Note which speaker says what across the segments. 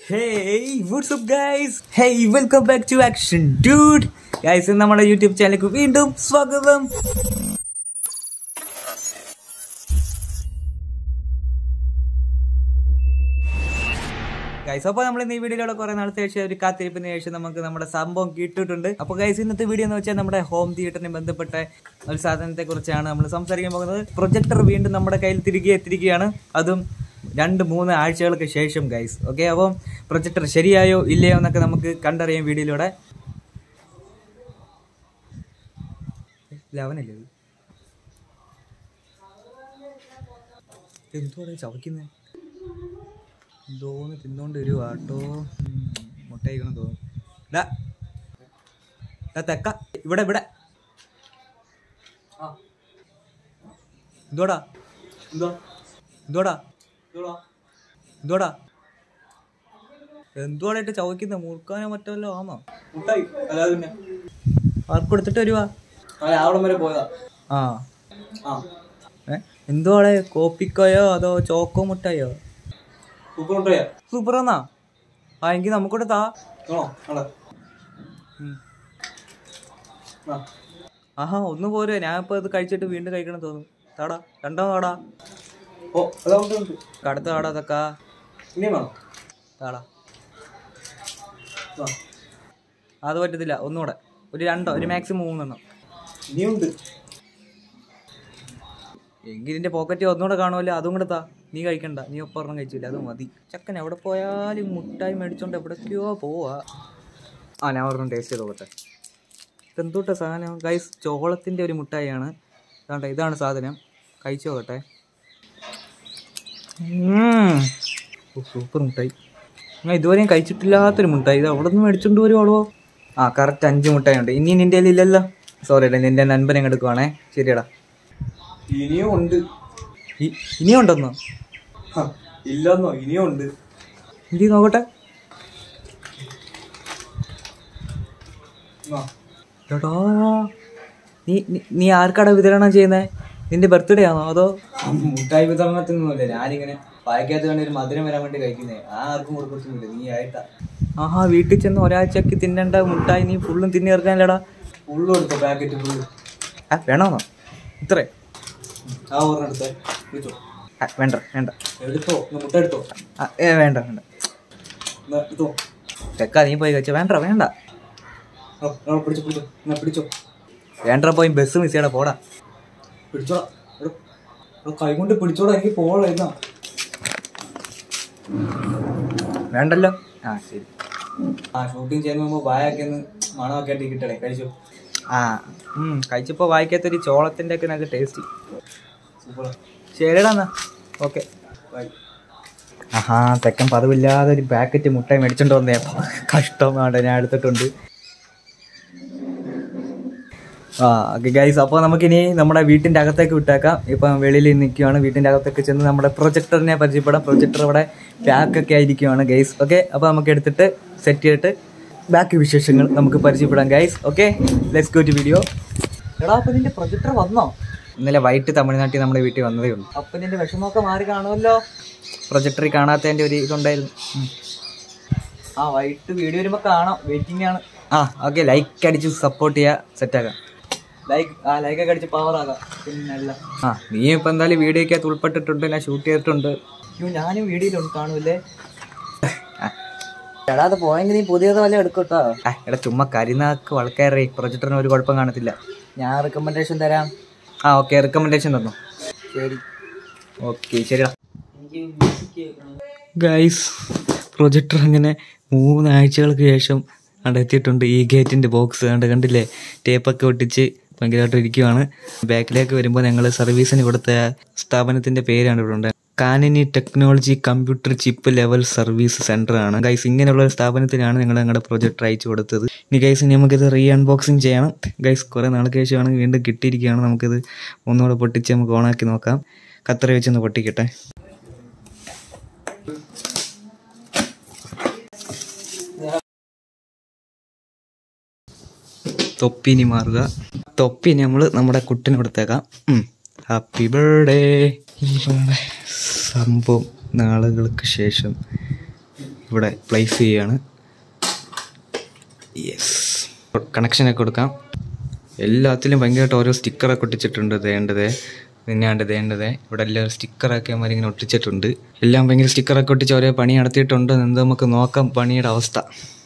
Speaker 1: Hey what's up guys hey welcome back to Action Dude guys നമ്മുടെ YouTube ചാനലിലേക്ക് വീണ്ടും സ്വാഗതം ഗൈസ് അപ്പോൾ നമ്മൾ ഇന്ന് ഈ വീഡിയോയിലൂടെ കുറെ നാളത്തെ ശേഷം ഒരു കാത്തിരിപ്പിന് ശേഷം നമുക്ക് നമ്മുടെ സംഭവം കിട്ടിയിട്ടുണ്ട് അപ്പോൾ ഗൈസ് ഇന്നത്തെ വീഡിയോ എന്ന് വെച്ചാൽ നമ്മുടെ ഹോം തിയേറ്ററിന് ബന്ധപ്പെട്ട ഒരു സാധനത്തെ കുറിച്ചാണ് നമ്മൾ സംസാരിക്കാൻ പോകുന്നത് പ്രൊജക്ടർ വീണ്ടും നമ്മുടെ കയ്യിൽ തിരികെ എത്തിയിരിക്കുകയാണ് അതും രണ്ട് മൂന്ന് ആഴ്ചകൾക്ക് ശേഷം ഗൈസ് ഓക്കെ അപ്പം പ്രൊജക്ടർ ശരിയായോ ഇല്ലയോ എന്നൊക്കെ നമുക്ക് കണ്ടറിയാം വീഡിയോയിലൂടെ ലെവനല്ലേ ഇത് എന്തുവാണ് ചവയ്ക്കുന്നത് എന്തോന്ന് തിന്നോണ്ട് വരുവാ കേട്ടോ മുട്ട കഴിക്കണം തോന്നുന്നു ഡാ ഡാ തെക്ക ഇവിടെ ഇവിടെ എന്തോടാ
Speaker 2: എന്താ
Speaker 1: എന്തോടാ
Speaker 2: ഇതോടാ.
Speaker 1: എന്തോടാ എന്തുവാടാ ഇട്ട് ചവയ്ക്കുന്നത് മുറുക്കാനോ മറ്റല്ലോ ആണോ
Speaker 2: മുട്ടായി അല്ലാതെ പിന്നെ
Speaker 1: ആർക്ക് കൊടുത്തിട്ട് വരുവാ
Speaker 2: ആ അവിടെ വരെ പോയതാ
Speaker 1: ആ
Speaker 2: ആ
Speaker 1: ഏ എന്തുവാടെ കോപ്പിക്കോയോ അതോ ചോക്കോ മുട്ടായോ
Speaker 2: സൂപ്പർ മുട്ടായാ
Speaker 1: സൂപ്പർ എന്നാ ആ എങ്കിൽ നമുക്കൂടെ താ
Speaker 2: ആണോ അവിടെ
Speaker 1: ഉം.
Speaker 2: ആ
Speaker 1: ആഹാ ഒന്ന് പോരെ ഞാൻ ഇപ്പൊ ഇത് കഴിച്ചിട്ട് വീണ്ടും കഴിക്കണം തോന്നുന്നു താടാ രണ്ടോ താടാ
Speaker 2: ഓ അതാ ഉണ്ട് ഉണ്ട്
Speaker 1: കടുത്ത താടാ തക്കാ
Speaker 2: ഇനിയും വേണോ
Speaker 1: താടാ
Speaker 2: ആ
Speaker 1: അത് പറ്റത്തില്ല ഒന്നുകൂടെ ഒരു രണ്ടോ ഒരു മാക്സിമം മൂന്നെണ്ണം
Speaker 2: ഇനിയും ഉണ്ട്
Speaker 1: എങ്കിൽ ഇതിന്റെ പോക്കറ്റ് ഒന്നുകൂടെ കാണുമല്ലോ അതും കൂടെ താ നീ കഴിക്കണ്ട നീ ഒപ്പം കഴിച്ചില്ല അത് മതി ചക്കൻ എവിടെ പോയാലും മുട്ടായി മേടിച്ചോണ്ട് എവിടേക്കോ പോവാ ആ ഞാൻ ഒരെണ്ണം ടേസ്റ്റ് ചെയ്ത് നോക്കട്ടെ ഇതെന്തൂട്ട സാധനം ഗൈസ് ചോളത്തിൻ്റെ ഒരു മുട്ടായിയാണ് ഇതാണ്ട് ഇതാണ് സാധനം കഴിച്ചു നോക്കട്ടെ സൂപ്പർ മുട്ടായി ഞാൻ ഇതുവരെയും കഴിച്ചിട്ടില്ലാത്തൊരു മുട്ടായി ഇത് അവിടെ നിന്ന് മേടിച്ചോണ്ട് വരുവാളോ ആ കറക്റ്റ് അഞ്ച് മുട്ടായി ഉണ്ട് ഇനി നിൻ്റെ കയ്യിൽ ഇല്ലല്ലോ സോറി എടാ നിൻ്റെ നൻപൻ അങ്ങ് എടുക്കുവാണേ ശരിയടാ
Speaker 2: ഇനിയും ഉണ്ട്
Speaker 1: ഇ- ഇനിയും ഉണ്ടെന്നോ
Speaker 2: ഹ, ഇല്ലെന്നോ ഇനിയും ഉണ്ട്
Speaker 1: എന്ത് നോക്കട്ടെ
Speaker 2: ആ
Speaker 1: എടാ നീ നീ- നീ ആർക്കാടാ വിതരണം ചെയ്യുന്നത് നിന്റെ ബർത്ത്ഡേ ആണോ അതോ
Speaker 2: മുട്ടായി വിതരണത്തിനൊന്നുമല്ല ഞാനിങ്ങനെ വായിക്കാത്ത കണ്ട് ഒരു മധുരം വരാൻ വേണ്ടി കഴിക്കുന്നേ ആ ആർക്കും കൊടുക്കത്തൊന്നുമില്ല നീ ആയിട്ടാ
Speaker 1: ആഹാ വീട്ടിൽ ചെന്ന് ഒരാഴ്ചക്ക് തിന്നേണ്ട മുട്ടായി നീ ഫുള്ളും തിന്നി ഇറക്കാനല്ലടാ
Speaker 2: ഫുള്ള് കൊടുത്തോ പാക്കറ്റ് ഫുള്ള്
Speaker 1: ആ വേണോന്നോ ഇത്രേ
Speaker 2: ആ ഒരെണ്ണം എടുത്തേ എടുത്തോ
Speaker 1: ആ, വേണ്ട വേണ്ട
Speaker 2: എടുത്തോ എന്നാ മുട്ട എടുത്തോ
Speaker 1: ആ, ഏ വേണ്ട വേണ്ട
Speaker 2: എന്നാ എടുത്തോ
Speaker 1: തെക്കാ നീ പോയി കഴിച്ചോ വേണ്ട വേണ്ട
Speaker 2: ആ, ആ, പിടിച്ചോ പിടിച്ചോ എന്നാ പിടിച്ചോ
Speaker 1: വേണ്ട പോയി ബസ് മിസ് ചെയ്യടാ പോടാ
Speaker 2: പിടിച്ചോടാ എടോ, എടോ, കൈ കൊണ്ട് പിടിച്ചോടാ എനിക്ക് പോകണം എന്നാ
Speaker 1: വേണ്ടല്ലോ ആ ശരി
Speaker 2: ആ ഷൂട്ടിംഗ് ചെയ്യുന്ന മുമ്പ് വായൊക്കെ ഒന്ന് മണമൊക്കെ ആയിട്ട് കിട്ടണേ കഴിച്ചോ
Speaker 1: ആ ഉം, കഴിച്ചപ്പോ വായിക്കാത്തൊരു ചോളത്തിന്റെ ഒക്കെ നമുക്ക് ടേസ്റ്റ്
Speaker 2: സൂപ്പർ
Speaker 1: ശരിടാ എന്നാ ഓക്കെ
Speaker 2: ബൈ
Speaker 1: ആഹാ തെക്കൻ പതിവില്ലാതെ ഒരു പാക്കറ്റ് മുട്ടായി മേടിച്ചോണ്ട് വന്നേ കഷ്ടമാണ് ഞാൻ എടുത്തിട്ടുണ്ട് ആ ഓക്കെ ഗൈസ് അപ്പോൾ നമുക്കിനി നമ്മുടെ വീട്ടിൻ്റെ അകത്തേക്ക് വിട്ടേക്കാം ഇപ്പം വെളിയിൽ നിൽക്കുകയാണ് വീട്ടിൻ്റെ അകത്തേക്ക് ചെന്ന് നമ്മുടെ പ്രൊജക്ടറിനെ പരിചയപ്പെടാം പ്രൊജക്ടർ ഇവിടെ പാക്കൊക്കെ ആയിരിക്കുവാണ് ഗൈസ് ഓക്കെ അപ്പോൾ നമുക്ക് എടുത്തിട്ട് സെറ്റ് ചെയ്തിട്ട് ബാക്കി വിശേഷങ്ങൾ നമുക്ക് പരിചയപ്പെടാം guys okay let's go to video എടാ അപ്പം നിന്റെ പ്രൊജക്ടർ വന്നോ ഇന്നലെ വൈകിട്ട് തമിഴ്നാട്ടിൽ നമ്മുടെ വീട്ടിൽ വന്നതേ ഉള്ളൂ അപ്പം നിന്റെ വിഷമമൊക്കെ മാറി കാണുമല്ലോ പ്രൊജക്ടറിൽ കാണാത്തതിൻ്റെ ഒരു ഇതുണ്ടായിരുന്നു ഉം. ആ വൈകിട്ട് വീഡിയോ വരുമ്പോൾ കാണാം വെയിറ്റിംഗ് ആണ് ആ ഓക്കെ ലൈക്ക് അടിച്ച് സപ്പോർട്ട് ചെയ്യുക സെറ്റാക്കാം ലൈക്ക് ആ ലൈക്കൊക്കെ അടിച്ച് പവർ ആകാം പിന്നല്ല ആ നീ ഇപ്പം എന്തായാലും വീഡിയോയ്ക്കകത്ത് ഉൾപ്പെട്ടിട്ടുണ്ട് ഞാൻ ഷൂട്ട് ചെയ്തിട്ടുണ്ട് അയ്യോ ഞാനും വീഡിയോയിലുണ്ട് കാണൂലേ എടാ അത് പോയെങ്കിൽ നീ പുതിയത് വല്ല എടുക്കട്ടോ ആ എടാ ചുമ്മാ കരിനാക്ക് വളക്കയറി പ്രൊജക്ടറിന് ഒരു കുഴപ്പം കാണത്തില്ല ഞാൻ റെക്കമെൻഡേഷൻ തരാം ആ ഓക്കെ റെക്കമെൻഡേഷൻ തന്നു ശരി ഓക്കെ ശരിടാ ഗൈസ് പ്രൊജക്ടർ അങ്ങനെ മൂന്നാഴ്ചകൾക്ക് ശേഷം അവിടെ എത്തിയിട്ടുണ്ട് ഈ ഗേറ്റിൻ്റെ ബോക്സ് കണ്ട് കണ്ടില്ലേ ടേപ്പൊക്കെ ഒട്ടിച്ച് ഭയങ്കരമായിട്ട് ഇരിക്കുവാണ് ബാക്കിലേക്ക് വരുമ്പോൾ ഞങ്ങൾ സർവീസിന് കൊടുത്ത സ്ഥാപനത്തിൻ്റെ പേരാണ് ഇവിടെ ഉണ്ട് കാനനി technology computer chip level service center ആണ് ഗൈസ് ഇങ്ങനെയുള്ള ഒരു സ്ഥാപനത്തിനാണ് ഞങ്ങൾ ഞങ്ങളുടെ പ്രൊജക്ടർ അയച്ചു കൊടുത്തത് ഇനി ഗൈസ് ഇനി നമുക്കിത് റീ അൺബോക്സിങ് ചെയ്യണം ഗൈസ് കുറേ നാൾക്ക് ശേഷമാണ് വീണ്ടും കിട്ടിയിരിക്കുകയാണ് നമുക്കിത് ഒന്നുകൂടെ പൊട്ടിച്ച് നമുക്ക് ഓണാക്കി നോക്കാം കത്തറ വെച്ചൊന്ന് പൊട്ടിക്കട്ടെ തൊപ്പിനി മാറുക തൊപ്പിനി നമ്മൾ നമ്മുടെ കുട്ടിന് കൊടുത്തേക്കാം ഹാപ്പി ബർത്ത്ഡേ സംഭവം നാളുകൾക്ക് ശേഷം
Speaker 2: ഇവിടെ പ്ലേസ് ചെയ്യുകയാണ് യെസ് കണക്ഷനൊക്കെ കൊടുക്കാം എല്ലാത്തിലും ഭയങ്കരമായിട്ട് ഓരോ സ്റ്റിക്കറൊക്കെ ഒട്ടിച്ചിട്ടുണ്ട് വേണ്ടതേ നിന്നാണ്ട് വേണ്ടതേ ഇവിടെ എല്ലാം സ്റ്റിക്കറൊക്കെ അവന്മാർ ഇങ്ങനെ ഒട്ടിച്ചിട്ടുണ്ട് എല്ലാം ഭയങ്കര സ്റ്റിക്കറൊക്കെ ഒട്ടിച്ച് ഓരോ പണി നടത്തിയിട്ടുണ്ട് എന്ത് നമുക്ക് നോക്കാം പണിയുടെ അവസ്ഥ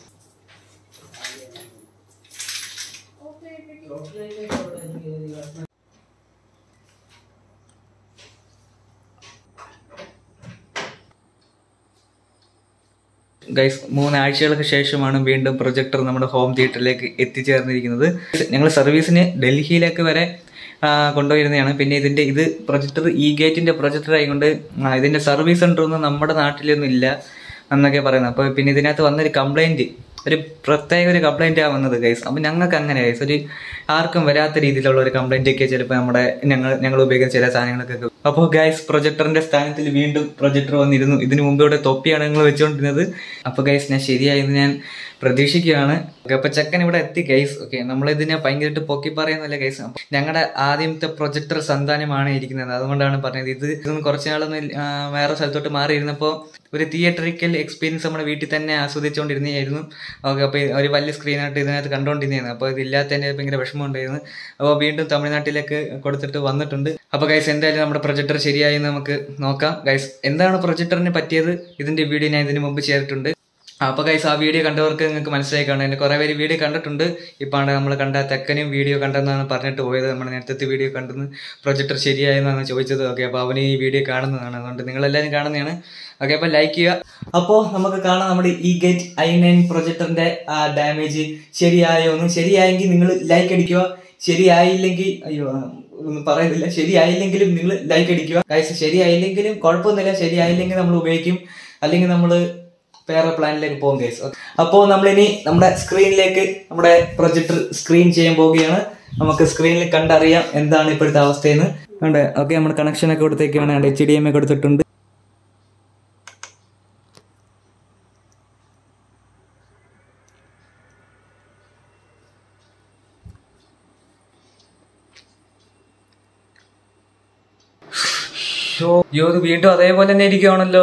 Speaker 2: ഗൈസ് മൂന്നാഴ്ചകൾക്ക് ശേഷമാണ് വീണ്ടും പ്രൊജക്ടർ നമ്മുടെ ഹോം തിയേറ്ററിലേക്ക് എത്തിച്ചേർന്നിരിക്കുന്നത് ഞങ്ങൾ സർവീസിന് ഡൽഹിയിലേക്ക് വരെ ആ, കൊണ്ടുപോയിരുന്നതാണ് പിന്നെ ഇതിന്റെ ഇത് പ്രൊജക്ടർ ഇ ഗേറ്റിന്റെ പ്രൊജക്ടർ ആയതുകൊണ്ട് ആ, ഇതിന്റെ സർവീസ് സെന്റർ ഒന്നും നമ്മുടെ നാട്ടിലൊന്നും ഇല്ല എന്നൊക്കെ പറയുന്നത് അപ്പോൾ പിന്നെ ഇതിനകത്ത് വന്നൊരു കംപ്ലൈന്റ് ഒരു പ്രത്യേക ഒരു കംപ്ലൈന്റ് ആ വന്നത് ഗൈസ് അപ്പം ഞങ്ങൾക്ക് അങ്ങനെ ഗൈസ് ഒരു ആർക്കും വരാത്ത രീതിയിലുള്ള ഒരു കംപ്ലൈന്റ് ഒക്കെ ചിലപ്പോൾ നമ്മുടെ ഞങ്ങൾ ഞങ്ങൾ ഉപയോഗിക്കുന്ന ചില സാധനങ്ങൾക്കൊക്കെ അപ്പോൾ ഗൈസ് പ്രൊജക്ടറിന്റെ സ്ഥാനത്തിൽ വീണ്ടും പ്രൊജക്ടർ വന്നിരുന്നു ഇതിനു മുമ്പ് ഇവിടെ തൊപ്പിയാണ് ഞങ്ങൾ വെച്ചുകൊണ്ടിരുന്നത് അപ്പോൾ ഗൈസ് ഞാൻ ശരിയായെന്ന് ഞാൻ പ്രതീക്ഷിക്കുകയാണ് ഓക്കെ അപ്പോൾ ചെക്കൻ ഇവിടെ എത്തി ഗൈസ് ഓക്കെ നമ്മളിതിനെ ഭയങ്കരമായിട്ട് പൊക്കി പറയുന്നില്ല ഗൈസ് ഞങ്ങളുടെ ആദ്യത്തെ പ്രൊജക്ടർ സന്താനമാണ് ഇരിക്കുന്നത് അതുകൊണ്ടാണ് പറഞ്ഞത് ഇത് ഇതൊന്ന് കുറച്ച് നാളൊന്ന് ആ, വേറെ സ്ഥലത്തോട്ട് മാറിയിരുന്നപ്പോൾ ഒരു തിയേറ്ററിക്കൽ എക്സ്പീരിയൻസ് നമ്മുടെ വീട്ടിൽ തന്നെ ആസ്വദിച്ചുകൊണ്ടിരുന്നതായിരുന്നു ഓക്കെ അപ്പോൾ ഒരു വലിയ സ്ക്രീനായിട്ട് ഇതിനകത്ത് കണ്ടുകൊണ്ടിരുന്നതായിരുന്നു അപ്പോൾ ഇതില്ലാത്തതിൻ്റെ ഭയങ്കര വിഷമം ഉണ്ടായിരുന്നു അപ്പോൾ വീണ്ടും തമിഴ്നാട്ടിലേക്ക് കൊടുത്തിട്ട് വന്നിട്ടുണ്ട് അപ്പോൾ ഗൈസ് എന്തായാലും നമ്മുടെ പ്രൊജക്ടർ ശരിയായി എന്ന് നമുക്ക് നോക്കാം ഗൈസ് എന്താണ് പ്രൊജക്ടറിന് പറ്റിയത് ഇതിൻ്റെ വീഡിയോ ഞാൻ ഇതിന് മുമ്പ് ചെയ്തിട്ടുണ്ട് അപ്പോൾ ഗൈസ് ആ വീഡിയോ കണ്ടവർക്ക് നിങ്ങൾക്ക് മനസ്സിലായി കാണും എന്നെ കുറേ പേര് വീഡിയോ കണ്ടിട്ടുണ്ട് ഇപ്പാണ് നമ്മൾ കണ്ട തെക്കനും വീഡിയോ കണ്ടെന്നാണ് പറഞ്ഞിട്ട് പോയത് നമ്മൾ നേരത്തെ വീഡിയോ കണ്ടെന്ന് പ്രൊജക്ടർ ശരിയായെന്നാണ് ചോദിച്ചത് ഓക്കെ അപ്പോൾ അവന് ഈ വീഡിയോ കാണുന്നതാണ് അതുകൊണ്ട് നിങ്ങളെല്ലാവരും കാണുന്നതാണ് ഓക്കെ അപ്പോൾ ലൈക്ക് ചെയ്യുക അപ്പോൾ നമുക്ക് കാണാം നമ്മുടെ ഈ ഗേറ്റ് ഐ നയൻ പ്രൊജക്ടറിന്റെ ആ ഡാമേജ് ശരിയായോ എന്ന് ശരിയായെങ്കിൽ നിങ്ങൾ ലൈക്ക് അടിക്കുക ശരിയായില്ലെങ്കിൽ അയ്യോ ആ, ഒന്നും പറയുന്നില്ല ശരിയായില്ലെങ്കിലും നിങ്ങൾ ലൈക്ക് അടിക്കുക ഗൈസ് ശരിയായില്ലെങ്കിലും കുഴപ്പമൊന്നുമില്ല ശരിയായില്ലെങ്കിൽ നമ്മൾ ഉപയോഗിക്കും അല്ലെങ്കിൽ നമ്മൾ വേറെ പ്ലാനിലേക്ക് പോകും ഗൈസ് അപ്പോൾ നമ്മളിനി നമ്മുടെ സ്ക്രീനിലേക്ക് നമ്മുടെ പ്രൊജക്ടർ സ്ക്രീൻ ചെയ്യാൻ പോവുകയാണ് നമുക്ക് സ്ക്രീനിൽ കണ്ടറിയാം എന്താണ് ഇപ്പോഴത്തെ അവസ്ഥയെന്ന് ഉണ്ട് ഓക്കെ നമ്മൾ കണക്ഷൻ ഒക്കെ കൊടുത്തേക്കാണ് എച്ച് ഡി എം എ കൊടുത്തിട്ടുണ്ട് ഷോ യോ ഇത് വീണ്ടും അതേപോലെ തന്നെ ഇരിക്കുവാണല്ലോ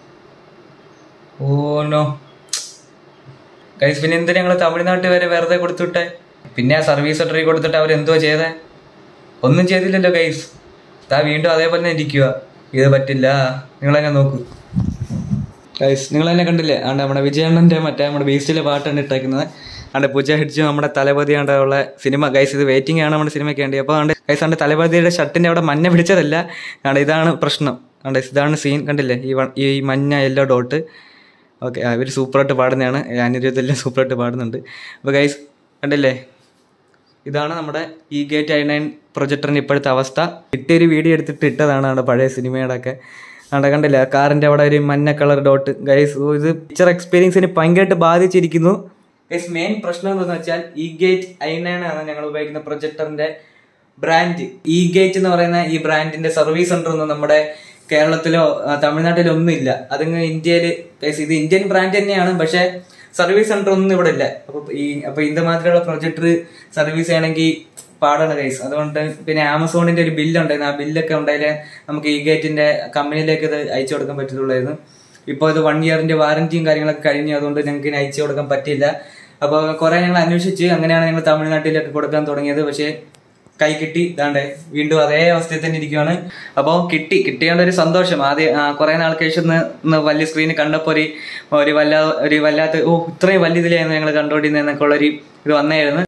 Speaker 2: ഓ നോ ഗൈസ് പിന്നെ എന്തിനാ ഞങ്ങൾ തമിഴ്നാട്ടിൽ വരെ വെറുതെ കൊടുത്തുവിട്ടെ പിന്നെ ആ സർവീസ് സെന്ററിൽ കൊടുത്തിട്ട് അവരെന്തോ ചെയ്തേ ഒന്നും ചെയ്തില്ലല്ലോ ഗൈസ് താ വീണ്ടും അതേപോലെ തന്നെ ഇരിക്കുക ഇത് പറ്റില്ല നിങ്ങൾ തന്നെ നോക്കൂ ഗൈസ് നിങ്ങൾ തന്നെ കണ്ടില്ലേ ആണ്ട് നമ്മുടെ വിജയണ്ണൻ്റെ മറ്റേ നമ്മുടെ ബീസ്റ്റിലെ പാട്ടാണ് ഇട്ടേക്കുന്നത് ആണ്ട് പൂജ ഹിഡിച്ച് നമ്മുടെ തലപതി ആണ്ട് ഉള്ള സിനിമ ഗൈസ് ഇത് വെയിറ്റിംഗ് ആണ് നമ്മുടെ സിനിമയ്ക്ക് വേണ്ടി അപ്പോൾ ആണ്ട് ഗൈസ് ആണ്ട് തലപതിയുടെ ഷർട്ടിൻ്റെ അവിടെ മഞ്ഞ പിടിച്ചതല്ല ആണ്ട് ഇതാണ് പ്രശ്നം ആണ്ട് ഇതാണ് സീൻ കണ്ടില്ലേ ഈ വ- ഈ മഞ്ഞ യെല്ലോ ഡോട്ട് ഓക്കെ ഇവർ സൂപ്പറായിട്ട് പാടുന്നതാണ് അനിരുദ്ധെല്ലാം സൂപ്പറായിട്ട് പാടുന്നുണ്ട് അപ്പോൾ ഗൈസ് കണ്ടില്ലേ ഇതാണ് നമ്മുടെ ഈ ഗേറ്റ് ഐ നയൻ പ്രൊജക്ടറിൻ്റെ ഇപ്പോഴത്തെ അവസ്ഥ കിട്ടിയൊരു വീഡിയോ എടുത്തിട്ട് ഇട്ടതാണ് നമ്മുടെ പഴയ സിനിമയുടെ ഒക്കെ അവിടെ കണ്ടില്ലേ ആ കാറിൻ്റെ അവിടെ ഒരു മഞ്ഞ കളർ ഡോട്ട് ഗൈസ് ഇത് പിക്ചർ എക്സ്പീരിയൻസിന് ഭയങ്കരമായിട്ട് ബാധിച്ചിരിക്കുന്നു ഗൈസ് മെയിൻ പ്രശ്നം എന്താണെന്ന് വെച്ചാൽ ഈ ഗേറ്റ് ഐ നയൻ ആണ് ഞങ്ങൾ ഉപയോഗിക്കുന്ന പ്രൊജക്ടറിന്റെ ബ്രാൻഡ് ഈ ഗേറ്റ് എന്ന് പറയുന്ന ഈ ബ്രാൻഡിന്റെ സർവീസ് സെന്റർ ഒന്നും നമ്മുടെ കേരളത്തിലോ ആ, തമിഴ്നാട്ടിലോ ഒന്നും ഇല്ല അതിങ്ങ് ഇന്ത്യയില് guys, ഇത് ഇന്ത്യൻ ബ്രാൻഡ് തന്നെയാണ് പക്ഷെ സർവീസ് സെന്റർ ഒന്നും ഇവിടെ ഇല്ല അപ്പൊ ഈ അപ്പൊ ഇത് മാത്രമുള്ള പ്രൊജക്ടർ സർവീസ് ചെയ്യണമെങ്കിൽ പാടാണ് കൈസ് അതുകൊണ്ട് പിന്നെ ആമസോണിന്റെ ഒരു ബില്ല് ഉണ്ടായിരുന്നു ആ ബില്ലൊക്കെ ഉണ്ടായാലേ നമുക്ക് ഈ ഗേറ്റിന്റെ കമ്പനിയിലേക്ക് ഇത് അയച്ചു കൊടുക്കാൻ പറ്റത്തുള്ളായിരുന്നു ഇപ്പോൾ ഇത് വൺ ഇയറിന്റെ വാറന്റിയും കാര്യങ്ങളൊക്കെ കഴിഞ്ഞു അതുകൊണ്ട് ഞങ്ങൾക്ക് ഇനി അയച്ചു കൊടുക്കാൻ പറ്റില്ല അപ്പോൾ കുറെ ഞങ്ങൾ അന്വേഷിച്ച് അങ്ങനെയാണ് ഞങ്ങൾ തമിഴ്നാട്ടിലൊക്കെ കൊടുക്കാൻ തുടങ്ങിയത് പക്ഷേ കൈ കിട്ടി ഇതാണ്ട് വീണ്ടും അതേ അവസ്ഥയിൽ തന്നെ ഇരിക്കുകയാണ് അപ്പോൾ കിട്ടി കിട്ടിയോണ്ട് ഒരു സന്തോഷം ആദ്യം ആ, കുറെ നാൾക്ക് ശേഷം ഒന്ന് ഒന്ന് വലിയ സ്ക്രീനിൽ കണ്ടപ്പോൾ ഒരു ഒരു വല്ലാ ഒരു വല്ലാത്ത ഓ ഇത്രയും വലിയ ഇതിലായിരുന്നു ഞങ്ങൾ കണ്ടോണ്ടിരുന്നത് എന്നൊക്കെ ഉള്ളൊരു ഇത് വന്നായിരുന്നു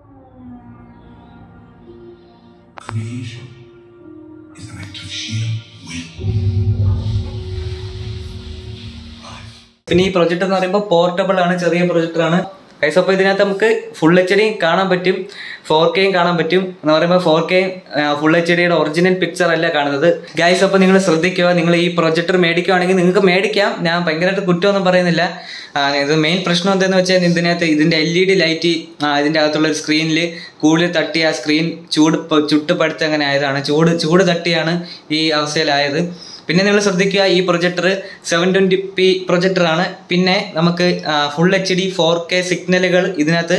Speaker 3: is an act of sheer will.
Speaker 2: പിന്നെ ഈ പ്രൊജക്ടർ എന്ന് പറയുമ്പോൾ പോർട്ടബിൾ ആണ് ചെറിയ പ്രൊജക്ടർ ആണ് കൈസ് അപ്പോൾ ഇതിനകത്ത് നമുക്ക് ഫുൾ എച്ച് ഡിയും കാണാൻ പറ്റും ഫോർ കെയും കാണാൻ പറ്റും എന്ന് പറയുമ്പോൾ ഫോർ കെ ഫുൾ എച്ച് ഡിയുടെ ഒറിജിനൽ പിക്ചർ അല്ല കാണുന്നത് ഗൈസ് അപ്പോൾ നിങ്ങൾ ശ്രദ്ധിക്കുക നിങ്ങൾ ഈ പ്രൊജക്ടർ മേടിക്കുകയാണെങ്കിൽ നിങ്ങൾക്ക് മേടിക്കാം ഞാൻ ഭയങ്കരമായിട്ട് കുറ്റമൊന്നും പറയുന്നില്ല ആ, ഇത് മെയിൻ പ്രശ്നം എന്താണെന്ന് വെച്ചാൽ ഇതിനകത്ത് ഇതിന്റെ എൽ ഇ ഡി ലൈറ്റ് ഇതിന്റെ അകത്തുള്ള ഒരു സ്ക്രീനിൽ കൂടുതൽ തട്ടി ആ സ്ക്രീൻ ചൂട് പ- ചുട്ടുപടുത്ത് അങ്ങനെ ആയതാണ് ചൂട് ചൂട് തട്ടിയാണ് ഈ അവസ്ഥയിലായത് പിന്നെ നിങ്ങൾ ശ്രദ്ധിക്കുക ഈ പ്രൊജക്ടർ സെവൻ ട്വൻറ്റി പി പ്രൊജക്ടറാണ് പിന്നെ നമുക്ക് full H D four K സിഗ്നലുകൾ ഇതിനകത്ത്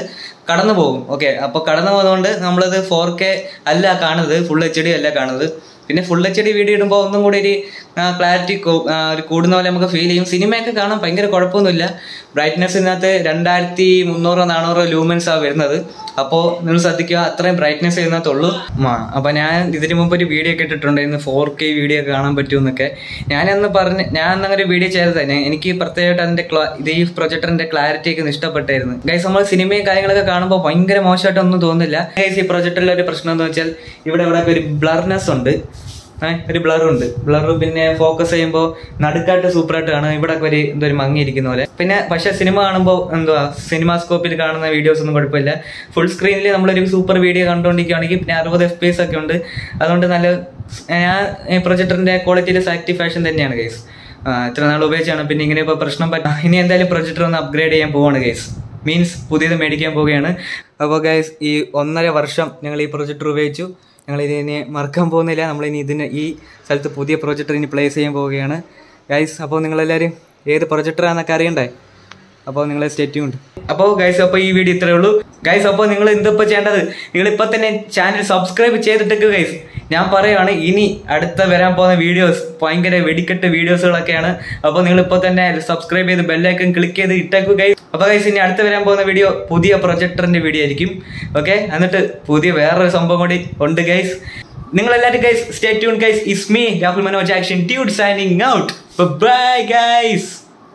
Speaker 2: കടന്നു പോകും ഓക്കെ അപ്പോൾ കടന്നു പോകുന്നതുകൊണ്ട് നമ്മളത് ഫോർ കെ അല്ല കാണുന്നത് ഫുൾ എച്ച് ഡി അല്ല കാണുന്നത് പിന്നെ ഫുൾ എച്ച് ഡി വീഡിയോ ഇടുമ്പോൾ ഒന്നും കൂടി ഒരു ക്ലാരിറ്റി ഒരു കൂടുന്ന പോലെ നമുക്ക് ഫീൽ ചെയ്യും സിനിമയൊക്കെ കാണാൻ ഭയങ്കര കുഴപ്പമൊന്നുമില്ല ബ്രൈറ്റ്നെസ് ഇതിനകത്ത് രണ്ടായിരത്തി മുന്നൂറോ നാനൂറോ ലൂമൻസ് ആ വരുന്നത് അപ്പോൾ നിങ്ങൾ ശ്രദ്ധിക്കുക അത്രയും ബ്രൈറ്റ്നെസ് ഇതിനകത്തുള്ളൂ ആ അപ്പോൾ ഞാൻ ഇതിന് മുമ്പ് ഒരു വീഡിയോ ഒക്കെ ഇട്ടിട്ടുണ്ടായിരുന്നു ഫോർ കെ വീഡിയോ ഒക്കെ കാണാൻ പറ്റുമെന്നൊക്കെ ഞാനന്ന് പറഞ്ഞ് ഞാൻ അന്ന് അങ്ങനെ ഒരു വീഡിയോ ചെയ്തത് തന്നെ എനിക്ക് പ്രത്യേകമായിട്ട് അതിൻ്റെ ഇത് ഈ പ്രൊജക്ടറിൻ്റെ ക്ലാരിറ്റി ഒക്കെ ഒന്ന് ഇഷ്ടപ്പെട്ടായിരുന്നു ഗൈസ് നമ്മൾ സിനിമയും കാര്യങ്ങളൊക്കെ കാണുമ്പോൾ ഭയങ്കര മോശമായിട്ടൊന്നും തോന്നില്ല ഗൈസ് ഈ പ്രൊജക്ടറിലെ ഒരു പ്രശ്നം എന്ന് വെച്ചാൽ ഇവിടെ ഇവിടെ ഒരു ബ്ലർനെസ് ഉണ്ട് ഏഹ് ഒരു ബ്ലർ ഉണ്ട് ബ്ലർ പിന്നെ ഫോക്കസ് ചെയ്യുമ്പോൾ നടുക്കായിട്ട് സൂപ്പറായിട്ട് കാണും ഇവിടെ ഒക്കെ ഒരു എന്തോ ഒരു മങ്ങിയിരിക്കുന്ന പോലെ പിന്നെ പക്ഷെ സിനിമ കാണുമ്പോൾ എന്തുവാ സിനിമാ സ്കോപ്പിൽ കാണുന്ന വീഡിയോസ് ഒന്നും കുഴപ്പമില്ല ഫുൾ സ്ക്രീനിൽ നമ്മളൊരു സൂപ്പർ വീഡിയോ കണ്ടുകൊണ്ടിരിക്കുകയാണെങ്കിൽ പിന്നെ അറുപത് എഫ് പി എസ് ഒക്കെ ഉണ്ട് അതുകൊണ്ട് നല്ല ഞാൻ പ്രൊജക്ടറിന്റെ ക്വാളിറ്റിയിൽ സാറ്റിസ്ഫാക്ഷൻ തന്നെയാണ് കേസ് ഇത്ര നാൾ ഉപയോഗിച്ചാണ് പിന്നെ ഇങ്ങനെ ഇപ്പോൾ പ്രശ്നം പറ്റാ ഇനി എന്തായാലും പ്രൊജക്ടർ ഒന്ന് അപ്ഗ്രേഡ് ചെയ്യാൻ പോവാണ് കേസ് മീൻസ് പുതിയത് മേടിക്കാൻ പോവുകയാണ് അപ്പോൾ ഗൈസ് ഈ ഒന്നര വർഷം ഞങ്ങൾ ഈ പ്രൊജക്ടർ ഉപയോഗിച്ചു ഞങ്ങൾ ഇതിനെ മറക്കാൻ പോകുന്നില്ല നമ്മളിനി ഇതിന് ഈ സ്ഥലത്ത് പുതിയ പ്രൊജക്ടർ ഇനി പ്ലേസ് ചെയ്യാൻ പോവുകയാണ് ഗൈസ് അപ്പോൾ നിങ്ങളെല്ലാവരും ഏത് പ്രൊജക്ടറാണെന്നൊക്കെ അറിയണ്ടേ അപ്പോൾ നിങ്ങൾ സ്റ്റേറ്റ് ഉണ്ട് അപ്പോൾ ഗൈസ് അപ്പോൾ ഈ വീഡിയോ ഇത്രയേ ഉള്ളൂ ഗൈസ് അപ്പോൾ നിങ്ങൾ എന്തിപ്പോൾ ചെയ്യേണ്ടത് നിങ്ങൾ ഇപ്പോൾ തന്നെ ചാനൽ സബ്സ്ക്രൈബ് ചെയ്തിട്ടേക്ക് ഗൈസ് ഞാൻ പറയുവാണ് ഇനി അടുത്ത വരാൻ പോകുന്ന വീഡിയോസ് ഭയങ്കര വെടിക്കെട്ട് വീഡിയോസുകളൊക്കെയാണ് അപ്പോൾ നിങ്ങൾ ഇപ്പോൾ തന്നെ സബ്സ്ക്രൈബ് ചെയ്ത് ബെല്ലൈക്കൺ ക്ലിക്ക് ചെയ്ത് ഇട്ടേക്കു ഗൈസ് അപ്പോൾ ഗൈസ് ഇനി അടുത്ത് വരാൻ പോകുന്ന വീഡിയോ പുതിയ പ്രൊജക്ടറിന്റെ വീഡിയോ ആയിരിക്കും ഓക്കെ എന്നിട്ട് പുതിയ വേറൊരു സംഭവം കൂടി ഉണ്ട് ഗൈസ് നിങ്ങൾ എല്ലാവരും guys stay tune guys is me Rahul Manoj Action Dude signing out bye guys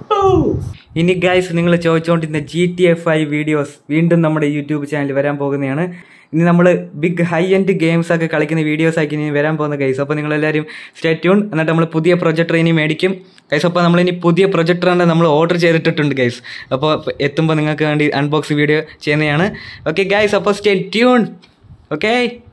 Speaker 2: ഇനി ഗൈസ് നിങ്ങൾ ചോദിച്ചുകൊണ്ടിരുന്ന G T F I videos വീണ്ടും നമ്മുടെ യൂട്യൂബ് ചാനൽ വരാൻ പോകുന്നതാണ് ഇനി നമ്മൾ ബിഗ് ഹൈ എൻഡ് ഗെയിംസ് ഒക്കെ കളിക്കുന്ന വീഡിയോസ് ആക്കി ഇനി വരാൻ പോകുന്ന ഗൈസ് അപ്പോൾ നിങ്ങൾ എല്ലാവരും സ്റ്റേ ട്യൂൺ എന്നിട്ട് നമ്മൾ പുതിയ പ്രൊജക്ടർ ഇനി മേടിക്കും ഗൈസ് അപ്പോൾ നമ്മൾ ഇനി പുതിയ പ്രൊജക്ടറാണ് നമ്മൾ ഓർഡർ ചെയ്തിട്ടുണ്ട് ഗൈസ് അപ്പോൾ എത്തുമ്പോൾ നിങ്ങൾക്ക് വേണ്ടി അൺബോക്സ് വീഡിയോ ചെയ്യുന്നതാണ് ഓക്കെ ഗൈസ് അപ്പോൾ സ്റ്റേ ട്യൂൺ ഓക്കെ